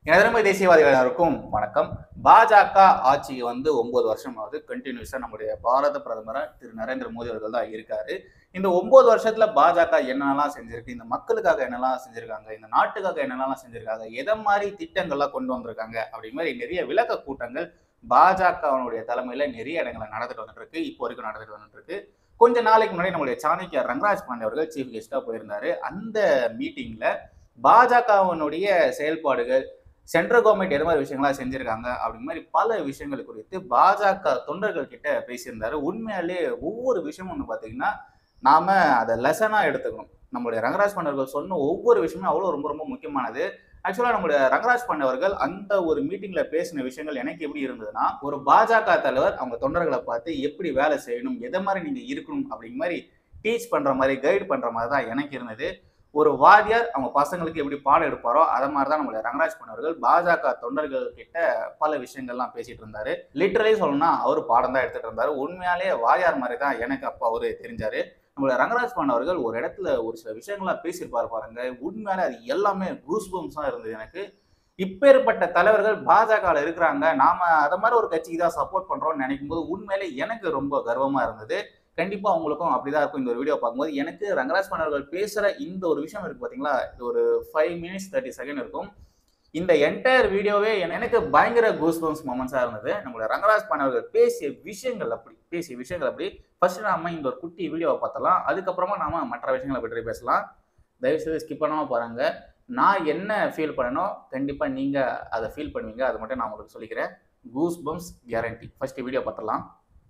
எதிர்மை தேசியவாதிகளுக்கும் வணக்கம் பாஜக ஆட்சி வந்து ஒன்பது வருஷம் ஆகுது கண்டினியூஸா நம்முடைய பாரத பிரதமர் திரு நரேந்திர மோடி அவர்கள் தான் இருக்காரு இந்த ஒன்பது வருஷத்துல பாஜக என்னென்னலாம் செஞ்சிருக்கு இந்த மக்களுக்காக என்னெல்லாம் செஞ்சிருக்காங்க இந்த நாட்டுக்காக என்னென்னலாம் செஞ்சிருக்காங்க எதை மாதிரி திட்டங்கள்லாம் கொண்டு வந்திருக்காங்க அப்படி மாதிரி நிறைய விளக்க கூட்டங்கள் பாஜகவனுடைய தலைமையில நிறைய இடங்களை நடந்துட்டு வந்துட்டு இருக்கு இப்போ வரைக்கும் நடந்துட்டு வந்துட்டு இருக்கு கொஞ்ச நாளைக்கு முன்னாடி நம்மளுடைய சாணக்கிய ரங்கராஜ் பாண்டே அவர்கள் சீஃப் கெஸ்டா போயிருந்தாரு அந்த மீட்டிங்ல பாஜகவினுடைய செயல்பாடுகள் சென்ட்ரல் கவர்மெண்ட் எது மாதிரி விஷயங்களா செஞ்சிருக்காங்க அப்படிங்க மாதிரி பல விஷயங்கள் குறித்து பாஜக தொண்டர்கள் கிட்ட பேசியிருந்தாரு உண்மையாலே ஒவ்வொரு விஷயமும் ஒன்று பார்த்தீங்கன்னா நாம அதை லெசனா எடுத்துக்கணும் நம்மளுடைய ரங்கராஜ் பாண்டவர்கள் சொன்ன ஒவ்வொரு விஷயமும் அவ்வளோ ரொம்ப ரொம்ப முக்கியமானது ஆக்சுவலாக நம்மளுடைய ரங்கராஜ் பாண்டவர்கள் அந்த ஒரு மீட்டிங்ல பேசின விஷயங்கள் எனக்கு எப்படி இருந்ததுன்னா ஒரு பாஜக தலைவர் அவங்க தொண்டர்களை பார்த்து எப்படி வேலை செய்யணும் எதை மாதிரி நீங்க இருக்கணும் அப்படிங்கிற மாதிரி டீச் பண்ற மாதிரி கைடு பண்ற மாதிரி தான் எனக்கு இருந்தது ஒரு வாத்தியார் அவங்க பசங்களுக்கு எப்படி பாடம் எடுப்பாரோ அதை மாதிரி தான் நம்மளுடைய ரங்கராஜ் பண்ணவர்கள் பாஜக தொண்டர்கள் கிட்ட பல விஷயங்கள்லாம் பேசிட்டு இருந்தாரு லிட்டரலி சொல்லணும்னா அவர் பாடம் தான் எடுத்துட்டு இருந்தாரு உண்மையாலே வாத்தியார் மாதிரி தான் எனக்கு அப்போ அவரு தெரிஞ்சாரு நம்மளுடைய ரங்கராஜ் பண்ணவர்கள் ஒரு இடத்துல ஒரு சில விஷயங்கள்லாம் பேசியிருப்பாரு பாருங்க உண்மையாலே அது எல்லாமே கூஸ் பம்ஸா இருந்தது எனக்கு இப்பேற்பட்ட தலைவர்கள் பாஜகவில் இருக்கிறாங்க நாம அதை மாதிரி ஒரு கட்சிக்கு தான் சப்போர்ட் பண்றோம்னு நினைக்கும் போது உண்மையிலே எனக்கு ரொம்ப கர்வமா இருந்தது கண்டிப்பா அவங்களுக்கும் அப்படிதான் இருக்கும் இந்த ஒரு வீடியோ பார்க்கும்போது எனக்கு ரங்கராஜ் பண்ணவர்கள் பேசுற இந்த ஒரு விஷயம் இருக்கு பாத்தீங்களா இது ஒரு ஃபைவ் மினிட்ஸ் தேர்ட்டி செகண்ட் இருக்கும் இந்த என்டையர் வீடியோவே எனக்கு பயங்கர கூஸ் பம்ஸ் மொமெண்ட்ஸா இருந்தது நம்மளோட ரங்கராஜ் பண்ணவர்கள் பேசிய விஷயங்கள் அப்படி பேசிய விஷயங்கள் அப்படி ஃபர்ஸ்ட் நாம இந்த ஒரு குட்டி வீடியோவை பார்த்தலாம் அதுக்கப்புறமா நாம மற்ற விஷயங்களை பற்றி பேசலாம் தயவுசெய்து ஸ்கிப் பண்ணாம பாருங்க நான் என்ன ஃபீல் பண்ணனோ கண்டிப்பா நீங்க அதை ஃபீல் பண்ணுவீங்க அதை மட்டும் நான் உங்களுக்கு சொல்லிக்கிறேன் goosebumps guarantee first video பார்த்தலாம்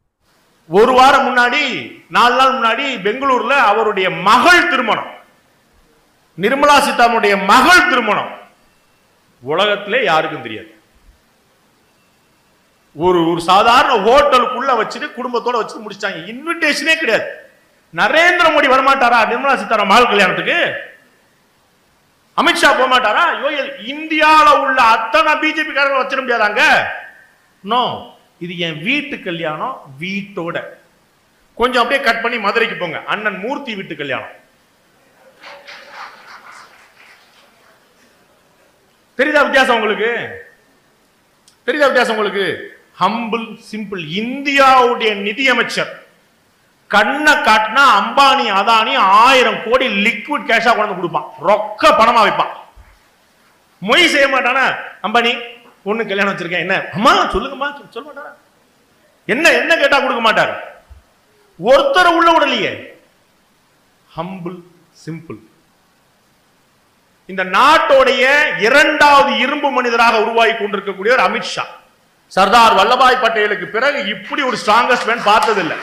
ஒரு வாரம் முன்னாடி நாலு நாள் முன்னாடி பெங்களூர்ல அவருடைய மகள் திருமணம் நிர்மலா சீதாராமனுடைய மகள் திருமணம் உலகத்திலே யாருக்கும் தெரியாது ஒரு ஒரு சாதாரண ஹோட்டலுக்குள்ள வச்சுட்டு குடும்பத்தோட வச்சுட்டு முடிச்சிட்டாங்க இன்விடேஷனே கிடையாது நரேந்திர மோடி வரமாட்டாரா நிர்மலா சீதாராமன் மகள் கல்யாணத்துக்கு அமித்ஷா போக மாட்டாரா யோயல் இந்தியால உள்ள அத்தனை பிஜேபி காரங்களை வச்சிட முடியாதாங்க நோ இது என் வீட்டு கல்யாணம் வீட்டோட கொஞ்சம் அப்படியே கட் பண்ணி மதுரைக்கு போங்க அண்ணன் மூர்த்தி வீட்டு கல்யாணம் தெரியுதா வித்தியாசம் உங்களுக்கு தெரியுதா வித்தியாசம் உங்களுக்கு ஹம்பிள் சிம்பிள் இந்தியாவுடைய நிதியமைச்சர் கண்ணை காட்டினா அம்பானி அதானி ஆயிரம் கோடி லிக்விட் கேஷா கொண்டு கொடுப்பான் ரொக்க பணமா வைப்பான் மொய் செய்ய மாட்டானா அம்பானி பொண்ணு கல்யாணம் வச்சிருக்கேன் என்ன அம்மா சொல்லுங்கம்மா சொல்~ சொல்ல மாட்டாரா என்ன என்ன கேட்டா கொடுக்க மாட்டார் ஒருத்தர் உள்ள விடலையே ஹம்பிள் சிம்பிள் இந்த நாட்டோடைய இரண்டாவது இரும்பு மனிதராக உருவாகி கொண்டிருக்கக்கூடியவர் அமித்ஷா சர்தார் வல்லபாய் பட்டேலுக்கு பிறகு இப்படி ஒரு ஸ்ட்ராங்கஸ்ட் மேன் பார்த்ததில்லை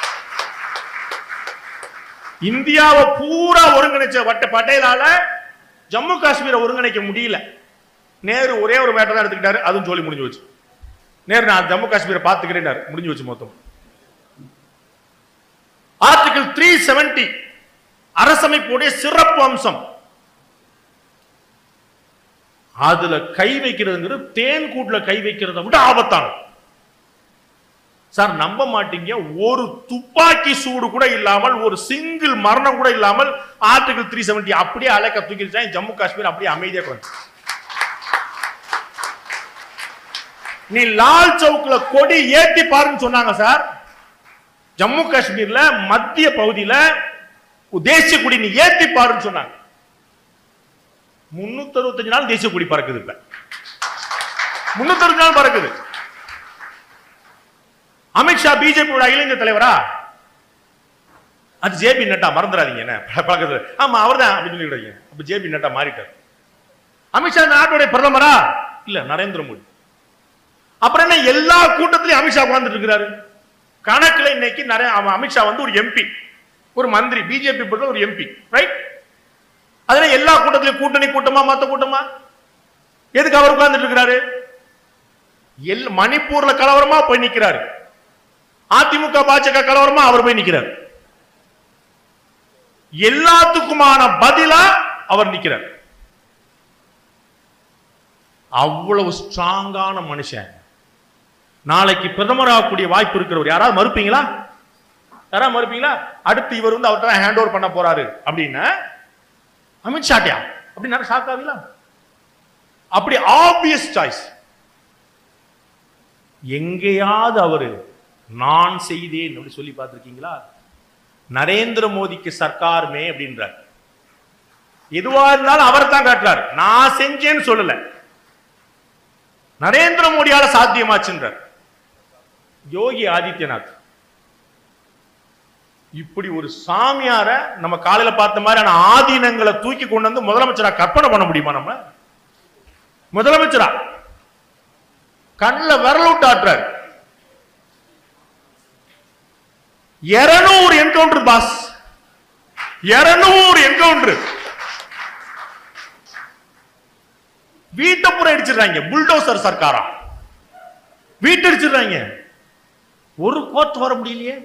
இந்தியாவை பூரா ஒருங்கிணைச்ச வட்ட பட்டேலால ஜம்மு காஷ்மீரை ஒருங்கிணைக்க முடியல நேரு ஒரே ஒரு மேட்டர் தான் எடுத்துக்கிட்டாரு அதுவும் ஜோலி முடிஞ்சு வச்சு நேரு நான் ஜம்மு காஷ்மீரை பார்த்துக்கிறேன் முடிஞ்சு வச்சு மொத்தம் ஆர்டிகிள் த்ரீ செவன்டி அரசமைப்புடைய சிறப்பு அம்சம் அதுல கை வைக்கிறதுங்கிறது தேன் கூட்டுல கை வைக்கிறத விட ஆபத்தானது சார் நம்ப மாட்டீங்க ஒரு துப்பாக்கி சூடு கூட இல்லாமல் ஒரு சிங்கிள் மரணம் கூட இல்லாமல் ஆர்டிகிள் த்ரீ செவன்டி அப்படியே அலைக்க தூக்கிட்டாங்க ஜம்மு காஷ்மீர் அப்படியே அமைதியா குறைஞ்சு நீ லால் சவுக்ல கொடி ஏத்தி பாருன்னு சொன்னாங்க சார் ஜம்மு காஷ்மீர்ல மத்திய பகுதியில தேசிய கொடி நீ ஏத்தி பாருன்னு சொன்னாங்க முன்னூத்தி அறுபத்தஞ்சு நாள் தேசிய கொடி பறக்குது இப்ப முன்னூத்தி அறுபது நாள் பறக்குது அமித்ஷா பிஜேபியோட இளைஞர் தலைவரா அது ஜேபி நட்டா மறந்துடாதீங்க என்ன ப- பழக்கத்துல ஆமா அவர்தான் அப்படின்னு சொல்லிடுறீங்க அப்ப ஜேபி நட்டா மாறிட்டார் அமித்ஷா இந்த நாட்டுடைய பிரதமரா இல்ல நரேந்திர மோடி அப்புறம் என்ன எல்லா கூட்டத்திலையும் அமித்ஷா உட்கார்ந்துட்டு இருக்கிறாரு கணக்குல இன்னைக்கு நிறைய அவன் அமித்ஷா வந்து ஒரு எம்பி ஒரு மந்திரி பிஜேபி பொறுத்த ஒரு எம்பி ரைட் அதுல எல்லா கூட்டத்திலையும் கூட்டணி கூட்டமா மத்த கூட்டமா எதுக்கு அவர் உட்கார்ந்துட்டு இருக்கிறாரு எல் மணிப்பூர்ல கலவரமா போய் நிக்கிறாரு அதிமுக பாஜக கலவரமா அவர் போய் நிக்கிறார் எல்லாத்துக்குமான பதிலா அவர் நிக்கிறார் அவ்வளவு ஸ்ட்ராங்கான மனுஷன் நாளைக்கு பிரதமராகக்கூடிய வாய்ப்பு இருக்கிறவர் யாராவது மறுப்பீங்களா யாராவது மறுப்பீங்களா அடுத்து இவர் வந்து அவர்கிட்ட ஹேண்ட் ஓவர் பண்ண போறாரு அப்படின்னா அமித்ஷாட்டியா அப்படின்னு ஷாக் ஆவீங்களா அப்படி ஆப்வியஸ் சாய்ஸ் எங்கேயாவது அவரு நான் செய்தேன் அப்படி சொல்லி பார்த்திருக்கீங்களா நரேந்திர மோடிக்கு சர்க்காருமே அப்படின்றார் எதுவா இருந்தாலும் அவர் தான் காட்டுறார் நான் செஞ்சேன்னு சொல்லல நரேந்திர மோடியால சாத்தியமாச்சுன்றார் யோகி ஆதித்யநாத் இப்படி ஒரு சாமியார நம்ம காலையில பார்த்த மாதிரியான ஆதீனங்களை தூக்கி கொண்டு வந்து முதலமைச்சரா கற்பனை பண்ண முடியுமா நம்ம முதலமைச்சரா கண்ணில் விரல் விட்டு ஆட்டுறாரு இருநூறு என்கவுண்டர் பாஸ் இருநூறு என்கவுண்டர் வீட்டை பூரா அடிச்சிடுறாங்க புல்டோசர் சர்க்காரா வீட்டை அடிச்சிடுறாங்க ஒரு கோர்ட் வர முடியலையே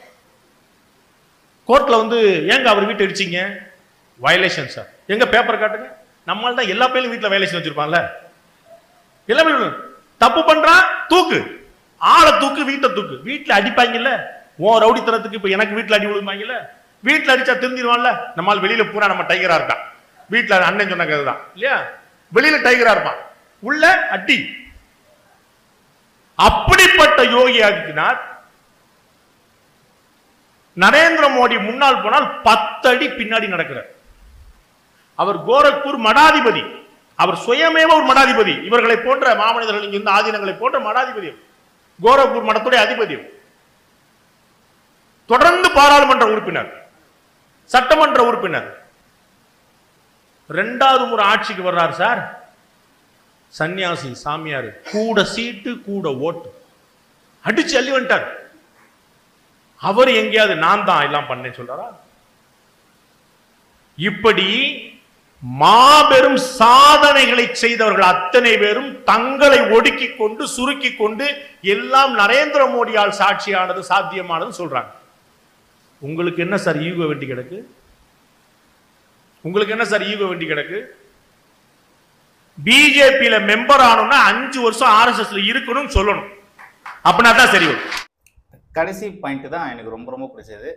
கோர்ட்ல வந்து ஏங்க அவர் வீட்டை அடிச்சீங்க வயலேஷன் சார் எங்க பேப்பர் காட்டுங்க நம்மால தான் எல்லா பேரும் வீட்டுல வயலேஷன் வச்சிருப்பான்ல எல்லாமே தப்பு பண்றான் தூக்கு ஆளை தூக்கு வீட்டை தூக்கு வீட்டுல அடிப்பாங்கல்ல உன் ரவுடித்தனத்துக்கு இப்ப எனக்கு வீட்டுல அடி விழுந்தாங்கல்ல வீட்டுல அடிச்சா திருந்திடுவான்ல நம்மால் வெளியில பூரா நம்ம டைகரா இருக்கான் வீட்டுல அண்ணன் சொன்ன கதை தான் இல்லையா வெளியில டைகரா இருப்பான் உள்ள அடி அப்படிப்பட்ட யோகி ஆதித்யநாத் நரேந்திர மோடி முன்னால் போனால் பத்து அடி பின்னாடி நடக்கிறார் அவர் கோரக்பூர் மடாதிபதி அவர் சுயமேவ ஒரு மடாதிபதி இவர்களை போன்ற மாமனிதர்கள் இங்க இருந்த ஆதீனங்களை போன்ற மடாதிபதி அவர். கோரக்பூர் மடத்துடைய அதிபதி அவர். தொடர்ந்து பாராளுமன்ற உறுப்பினர் சட்டமன்ற உறுப்பினர் ரெண்டாவது முறை ஆட்சிக்கு வர்றார் சார் சன்னியாசி சாமியார் கூட சீட்டு கூட ஓட்டு அடிச்சு அள்ளி வந்துட்டார் அவர் எங்கேயாவது நான் தான் எல்லாம் பண்ணேன் சொல்றாரா இப்படி மாபெரும் சாதனைகளை செய்தவர்கள் அத்தனை பேரும் தங்களை ஒடுக்கிக் கொண்டு சுருக்கிக் கொண்டு எல்லாம் நரேந்திர மோடியால் சாட்சியானது சாத்தியமானது சொல்றாங்க உங்களுக்கு என்ன சார் ஈகோ வேண்டி கிடக்கு உங்களுக்கு என்ன சார் ஈகோ வேண்டி கிடக்கு பிஜேபியில மெம்பர் ஆகணும்னா அஞ்சு வருஷம் ஆர்எஸ்எஸ்ல இருக்கணும்னு சொல்லணும் அப்படின்னா தான் சரி வரும் கடைசி பாயிண்ட் தான் எனக்கு ரொம்ப ரொம்ப பிடிச்சது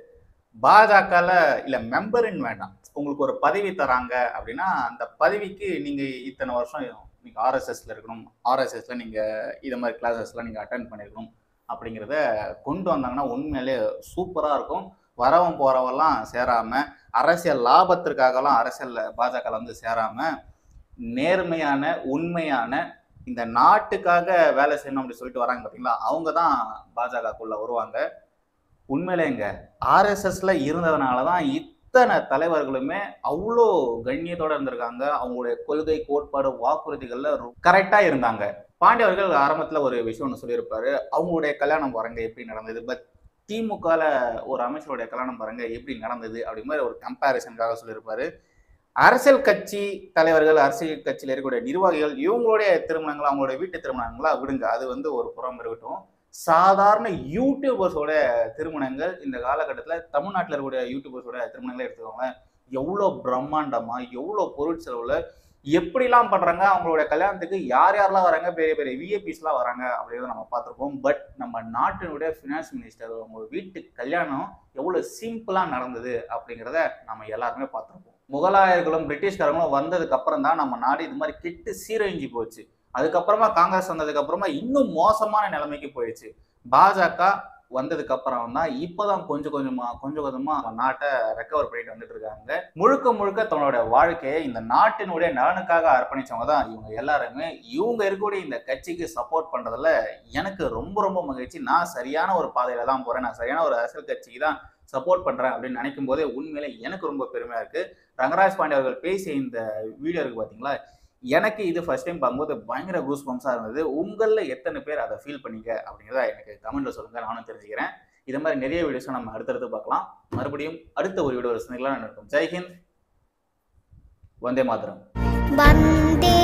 பாஜகல இல்ல மெம்பர்னு வேண்டாம் உங்களுக்கு ஒரு பதவி தராங்க அப்படின்னா அந்த பதவிக்கு நீங்க இத்தனை வருஷம் நீங்க ஆர்எஸ்எஸ்ல இருக்கணும் ஆர்எஸ்எஸ்ல நீங்க இத மாதிரி கிளாஸஸ்லாம் நீங்க அட்டன் பண்ணிருக்கணும் அப்படிங்கிறத கொண்டு வந்தாங்கன்னா உண்மையிலே சூப்பரா இருக்கும் வரவன் போறவெல்லாம் சேராம அரசியல் லாபத்திற்காகலாம் அரசியல்ல பாஜக வந்து சேராம நேர்மையான உண்மையான இந்த நாட்டுக்காக வேலை செய்யணும் அப்படி சொல்லிட்டு வராங்க பார்த்தீங்களா அவங்க தான் பாஜகக்குள்ள வருவாங்க உண்மையிலேங்க ஆர்எஸ்எஸ்ல இருந்ததுனால தான் இத்தனை தலைவர்களுமே அவ்வளோ கண்ணியத்தோட இருந்திருக்காங்க அவங்களுடைய கொள்கை கோட்பாடு வாக்குறுதிகள்ல கரெக்டா இருந்தாங்க பாண்டிய அவர்கள் ஆரம்பத்துல ஒரு விஷயம் ஒன்று சொல்லியிருப்பாரு அவங்களுடைய கல்யாணம் பாருங்க எப்படி நடந்தது பட் திமுகல ஒரு அமைச்சருடைய கல்யாணம் பாருங்க எப்படி நடந்தது அப்படி மாதிரி ஒரு கம்பேரிசனுக்காக சொல்லியிருப்பாரு அரசியல் கட்சி தலைவர்கள் அரசியல் கட்சியில் இருக்கக்கூடிய நிர்வாகிகள் இவங்களுடைய திருமணங்கள் அவங்களுடைய வீட்டு திருமணங்களா விடுங்க அது வந்து ஒரு புறம் இருக்கட்டும் சாதாரண யூடியூபர்ஸோட திருமணங்கள் இந்த காலகட்டத்தில் தமிழ்நாட்டில் இருக்கக்கூடிய யூடியூபர்ஸோட திருமணங்களே எடுத்துக்கோங்க எவ்வளோ பிரம்மாண்டமா எவ்வளோ பொருட்செலவுல எப்படிலாம் பண்றாங்க அவங்களுடைய கல்யாணத்துக்கு யார் யாரெல்லாம் வராங்க பெரிய பெரிய விஐபிஸ்லாம் வராங்க அப்படிங்கிறத நம்ம பார்த்துருப்போம் பட் நம்ம நாட்டினுடைய ஃபினான்ஸ் மினிஸ்டர் அவங்க வீட்டு கல்யாணம் எவ்வளோ சிம்பிளாக நடந்தது அப்படிங்கிறத நம்ம எல்லாருமே பார்த்துருப்போம் முகலாயர்களும் பிரிட்டிஷ்காரங்களும் வந்ததுக்கு அப்புறம் தான் நம்ம நாடு இது மாதிரி கெட்டு சீரழிஞ்சு போச்சு அதுக்கப்புறமா காங்கிரஸ் வந்ததுக்கு அப்புறமா இன்னும் மோசமான நிலைமைக்கு போயிடுச்சு பாஜக வந்ததுக்கு அப்புறம் தான் இப்போதான் கொஞ்சம் கொஞ்சமா கொஞ்சம் கொஞ்சமா நம்ம நாட்டை ரெக்கவர் பண்ணிட்டு வந்துட்டு இருக்காங்க முழுக்க முழுக்க தன்னோட வாழ்க்கையை இந்த நாட்டினுடைய நலனுக்காக அர்ப்பணிச்சவங்க தான் இவங்க எல்லாருமே இவங்க இருக்கக்கூடிய இந்த கட்சிக்கு சப்போர்ட் பண்றதுல எனக்கு ரொம்ப ரொம்ப மகிழ்ச்சி நான் சரியான ஒரு பாதையில தான் போறேன் நான் சரியான ஒரு அரசியல் கட்சிக்கு தான் சப்போர்ட் பண்றேன் அப்படின்னு நினைக்கும் போதே உண்மையில எனக்கு ரொம்ப பெருமையா இருக்கு ரங்கராஜ் பாண்டே அவர்கள் பேசிய இந்த வீடியோ இருக்கு பாத்தீங்களா எனக்கு இது ஃபர்ஸ்ட் டைம் பார்க்கும்போது பயங்கர கூஸ் பம்ஸாக இருந்தது உங்களில் எத்தனை பேர் அதை ஃபீல் பண்ணீங்க அப்படிங்கிறத எனக்கு கமெண்ட்ல சொல்லுங்க நானும் தெரிஞ்சுக்கிறேன் இது மாதிரி நிறைய வீடியோஸை நம்ம அடுத்தடுத்து பார்க்கலாம் மறுபடியும் அடுத்த ஒரு வீடியோ சந்திக்கலாம் இருக்கும் ஜெய்ஹிந்த் வந்தே மாதரம் वन्दे